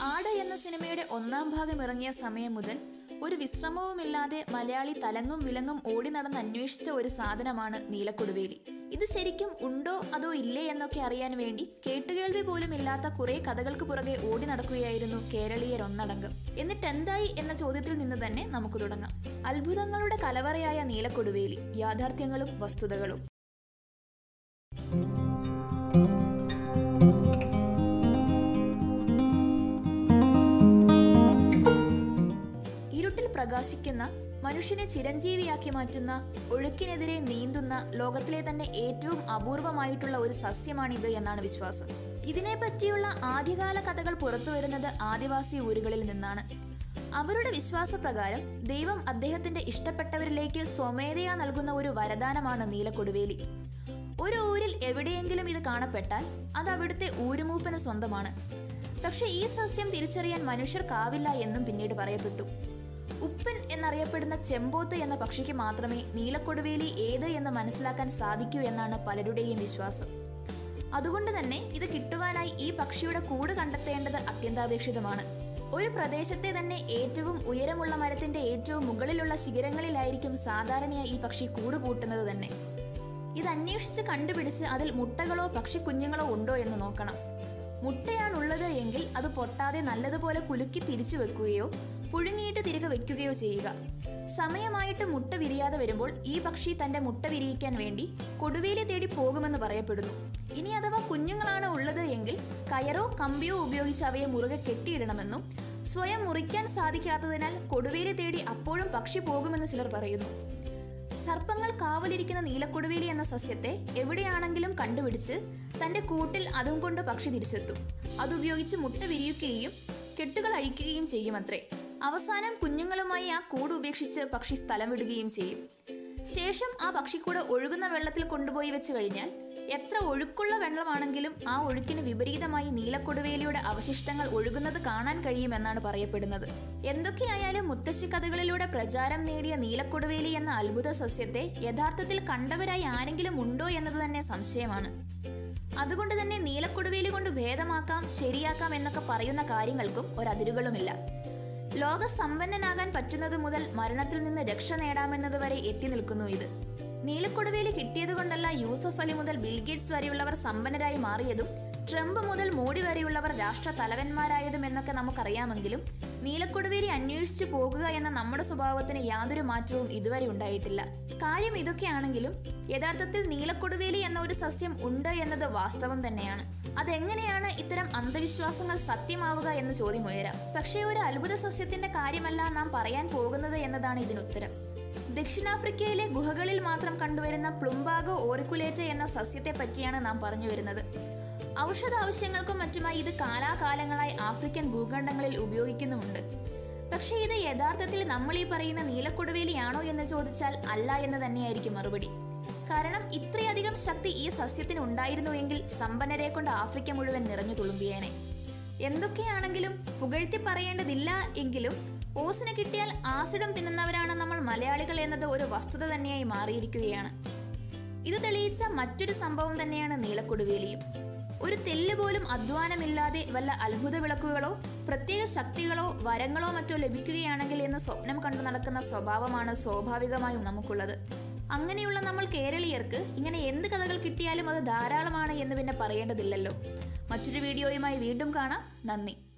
ആട് എന്ന സിനിമയുടെ ഒന്നാം ഭാഗം ഇറങ്ങിയ സമയം മുതൽ ഒരു വിശ്രമവുമില്ലാതെ മലയാളി തലങ്ങും വിലങ്ങും ഓടി നടന്ന് അന്വേഷിച്ച ഒരു സാധനമാണ് നീലക്കൊടുവേലി ഇത് ശരിക്കും ഉണ്ടോ അതോ ഇല്ലേ എന്നൊക്കെ അറിയാൻ വേണ്ടി കേട്ടുകേൾവി പോലും ഇല്ലാത്ത കുറെ കഥകൾക്ക് പുറകെ ഓടി നടക്കുകയായിരുന്നു കേരളീയർ ഒന്നടങ്കം എന്നിട്ട് എന്തായി എന്ന ചോദ്യത്തിൽ നിന്ന് തന്നെ നമുക്ക് തുടങ്ങാം അത്ഭുതങ്ങളുടെ കലവറയായ നീലക്കൊടുവേലി യാഥാർത്ഥ്യങ്ങളും വസ്തുതകളും ഇരുട്ടിൽ പ്രകാശിക്കുന്ന മനുഷ്യനെ ചിരഞ്ജീവിയാക്കി മാറ്റുന്ന ഒഴുക്കിനെതിരെ നീന്തുന്ന ലോകത്തിലെ തന്നെ ഏറ്റവും അപൂർവമായിട്ടുള്ള ഒരു സസ്യമാണിത് എന്നാണ് വിശ്വാസം ഇതിനെ പറ്റിയുള്ള ആദ്യകാല കഥകൾ പുറത്തു വരുന്നത് ആദിവാസി ഊരുകളിൽ നിന്നാണ് അവരുടെ വിശ്വാസപ്രകാരം ദൈവം അദ്ദേഹത്തിന്റെ ഇഷ്ടപ്പെട്ടവരിലേക്ക് സ്വമേധയാ നൽകുന്ന ഒരു വരദാനമാണ് നീലക്കൊടുവേലി ഒരു ഊരിൽ എവിടെയെങ്കിലും ഇത് കാണപ്പെട്ടാൽ അത് അവിടുത്തെ ഊരുമൂപ്പന് സ്വന്തമാണ് പക്ഷെ ഈ സസ്യം തിരിച്ചറിയാൻ മനുഷ്യർക്കാവില്ല എന്നും പിന്നീട് പറയപ്പെട്ടു ഉപ്പൻ എന്നറിയപ്പെടുന്ന ചെമ്പോത്ത് എന്ന പക്ഷിക്ക് മാത്രമേ നീലക്കൊടുവേലി ഏത് എന്ന് മനസ്സിലാക്കാൻ സാധിക്കൂ എന്നാണ് പലരുടെയും വിശ്വാസം അതുകൊണ്ട് തന്നെ ഇത് കിട്ടുവാനായി ഈ പക്ഷിയുടെ കൂട് കണ്ടെത്തേണ്ടത് അത്യന്താപേക്ഷിതമാണ് ഒരു പ്രദേശത്തെ തന്നെ ഏറ്റവും ഉയരമുള്ള മരത്തിന്റെ ഏറ്റവും മുകളിലുള്ള ശിഖരങ്ങളിലായിരിക്കും സാധാരണയായി ഈ പക്ഷി കൂട് കൂട്ടുന്നത് തന്നെ ഇത് അന്വേഷിച്ച് കണ്ടുപിടിച്ച് അതിൽ മുട്ടകളോ പക്ഷിക്കുഞ്ഞുങ്ങളോ ഉണ്ടോ എന്ന് നോക്കണം മുട്ടയാണുള്ളത് എങ്കിൽ അത് പൊട്ടാതെ നല്ലതുപോലെ കുലുക്കി തിരിച്ചു വെക്കുകയോ പുഴുങ്ങിയിട്ട് തിരികെ വെക്കുകയോ ചെയ്യുക സമയമായിട്ട് മുട്ട വിരിയാതെ വരുമ്പോൾ ഈ പക്ഷി തന്റെ മുട്ട വിരിയിക്കാൻ വേണ്ടി കൊടുവേലി തേടി പോകുമെന്ന് പറയപ്പെടുന്നു ഇനി അഥവാ കുഞ്ഞുങ്ങളാണ് ഉള്ളത് എങ്കിൽ കയറോ കമ്പിയോ ഉപയോഗിച്ച് അവയെ മുറുകെ കെട്ടിയിടണമെന്നും സ്വയം മുറിക്കാൻ സാധിക്കാത്തതിനാൽ കൊടുവേലി തേടി അപ്പോഴും പക്ഷി പോകുമെന്ന് ചിലർ പറയുന്നു സർപ്പങ്ങൾ കാവലിരിക്കുന്ന നീലക്കൊടുവേലി എന്ന സസ്യത്തെ എവിടെയാണെങ്കിലും കണ്ടുപിടിച്ച് തന്റെ കൂട്ടിൽ അതും കൊണ്ട് പക്ഷി തിരിച്ചെത്തും അതുപയോഗിച്ച് മുട്ട വിരിയിക്കുകയും കെട്ടുകൾ അഴിക്കുകയും ചെയ്യുമത്രേ അവസാനം കുഞ്ഞുങ്ങളുമായി ആ കൂട് ഉപേക്ഷിച്ച് പക്ഷി സ്ഥലം വിടുകയും ചെയ്യും ശേഷം ആ പക്ഷിക്കൂട് ഒഴുകുന്ന വെള്ളത്തിൽ കൊണ്ടുപോയി വെച്ച് കഴിഞ്ഞാൽ എത്ര ഒഴുക്കുള്ള വെള്ളമാണെങ്കിലും ആ ഒഴുക്കിന് വിപരീതമായി നീലക്കൊടുവേലിയുടെ അവശിഷ്ടങ്ങൾ ഒഴുകുന്നത് കാണാൻ കഴിയുമെന്നാണ് പറയപ്പെടുന്നത് എന്തൊക്കെയായാലും മുത്തശ്ശി കഥകളിലൂടെ പ്രചാരം നേടിയ നീലക്കൊടുവേലി എന്ന അത്ഭുത സസ്യത്തെ യഥാർത്ഥത്തിൽ കണ്ടവരായി ആരെങ്കിലും ഉണ്ടോ എന്നത് തന്നെ സംശയമാണ് അതുകൊണ്ട് തന്നെ നീലക്കൊടുവേലി കൊണ്ട് ഭേദമാക്കാം ശരിയാക്കാം എന്നൊക്കെ പറയുന്ന കാര്യങ്ങൾക്കും ഒരതിരുകളുമില്ല ലോക സമ്പന്നനാകാൻ പറ്റുന്നത് മുതൽ മരണത്തിൽ നിന്ന് രക്ഷ നേടാമെന്നത് വരെ എത്തി നിൽക്കുന്നു ഇത് നീലക്കൊടുവേലി കിട്ടിയത് കൊണ്ടല്ല യൂസഫ് അലി മുതൽ ബിൽഗേറ്റ്സ് വരെയുള്ളവർ സമ്പന്നരായി മാറിയതും ട്രംപ് മുതൽ മോഡി വരെയുള്ളവർ രാഷ്ട്ര തലവന്മാരായതും എന്നൊക്കെ നമുക്കറിയാമെങ്കിലും നീലക്കൊടുവേലി അന്വേഷിച്ചു പോകുക എന്ന നമ്മുടെ സ്വഭാവത്തിന് യാതൊരു മാറ്റവും ഇതുവരെ ഉണ്ടായിട്ടില്ല കാര്യം ഇതൊക്കെയാണെങ്കിലും യഥാർത്ഥത്തിൽ നീലക്കൊടുവേലി എന്ന ഒരു സസ്യം ഉണ്ട് എന്നത് വാസ്തവം തന്നെയാണ് അതെങ്ങനെയാണ് ഇത്തരം അന്ധവിശ്വാസങ്ങൾ സത്യമാവുക എന്ന ചോദ്യം ഉയരാം പക്ഷേ ഒരു അത്ഭുത സസ്യത്തിന്റെ കാര്യമല്ല നാം പറയാൻ പോകുന്നത് എന്നതാണ് ഇതിനുത്തരം ദക്ഷിണാഫ്രിക്കയിലെ ഗുഹകളിൽ മാത്രം കണ്ടുവരുന്ന പ്ലുംബാഗോ ഓറിക്കുലേറ്റ എന്ന സസ്യത്തെ പറ്റിയാണ് നാം പറഞ്ഞു വരുന്നത് ഔഷധ ആവശ്യങ്ങൾക്കും മറ്റുമായി ഇത് കാലാകാലങ്ങളായി ആഫ്രിക്കൻ ഭൂഖണ്ഡങ്ങളിൽ ഉപയോഗിക്കുന്നുമുണ്ട് പക്ഷേ ഇത് യഥാർത്ഥത്തിൽ നമ്മൾ ഈ പറയുന്ന നീലക്കൊടുവേലിയാണോ എന്ന് ചോദിച്ചാൽ അല്ല എന്ന് തന്നെയായിരിക്കും മറുപടി കാരണം ഇത്രയധികം ശക്തി ഈ സസ്യത്തിന് ഉണ്ടായിരുന്നുവെങ്കിൽ സമ്പന്നരെ കൊണ്ട് ആഫ്രിക്ക മുഴുവൻ നിറഞ്ഞു തുളുമ്പിയേനെ എന്തൊക്കെയാണെങ്കിലും പുകഴ്ത്തി പറയേണ്ടതില്ല എങ്കിലും ഓസിന് കിട്ടിയാൽ ആസിഡും തിന്നുന്നവരാണ് നമ്മൾ മലയാളികൾ എന്നത് ഒരു വസ്തുത തന്നെയായി മാറിയിരിക്കുകയാണ് ഇത് തെളിയിച്ച മറ്റൊരു സംഭവം തന്നെയാണ് നീലക്കൊടുവേലിയും ഒരു തെല്ല് പോലും അധ്വാനമില്ലാതെ വല്ല അത്ഭുത വിളക്കുകളോ പ്രത്യേക ശക്തികളോ വരങ്ങളോ മറ്റോ ലഭിക്കുകയാണെങ്കിൽ എന്ന് സ്വപ്നം കണ്ടു നടക്കുന്ന സ്വഭാവമാണ് സ്വാഭാവികമായും നമുക്കുള്ളത് അങ്ങനെയുള്ള നമ്മൾ കേരളീയർക്ക് ഇങ്ങനെ എന്ത് കഥകൾ കിട്ടിയാലും അത് ധാരാളമാണ് എന്ന് പിന്നെ പറയേണ്ടതില്ലല്ലോ മറ്റൊരു വീഡിയോയുമായി വീണ്ടും കാണാം നന്ദി